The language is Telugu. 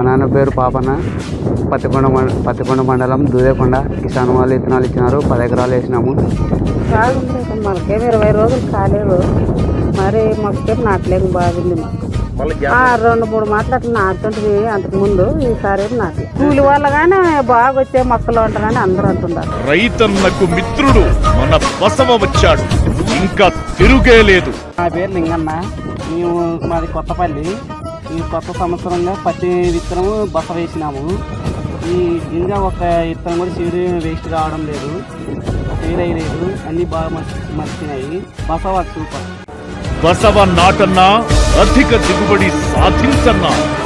మా నాన్న పేరు పాపన్న పత్తికొండ మండ పత్తికొండ మండలం దూదేకొండ కిసాన్ వాళ్ళు విత్తనాలు ఇచ్చినారు పది ఎకరాలు వేసినాము బాగుంది మనకేం ఇరవై రోజులు కాలేదు మరి మొక్కకేం నాటలేక బాగుంది మాకు ఆ, రెండు మూడు మాటలు అట్లా నాటుతుంటుంది అంతకు ముందు ఈసారి ఏం నాటి కూలి వాళ్ళగానే బాగా వచ్చే మొక్కలు ఉంటారని అందరూ అంటున్నారు రైతన్నకు మిత్రుడు మన బసవ వచ్చాడు ఇంకా తిరుగే లేదు నా పేరు లింగన్న మేము మాది కొత్తపల్లి ఈ కొత్త సంవత్సరంగా పత్తి విత్తనము బస వేసినాము ఈ గింజ ఒక విత్తనం కూడా సీడు వేస్ట్ కావడం లేదు ఫెయిల్ అయ్యలేదు అన్నీ బాగా మర్చి మర్చినాయి బసవ సూపర్ బసవ నాటన్నా అధిక దిగుబడి సాధించన్నా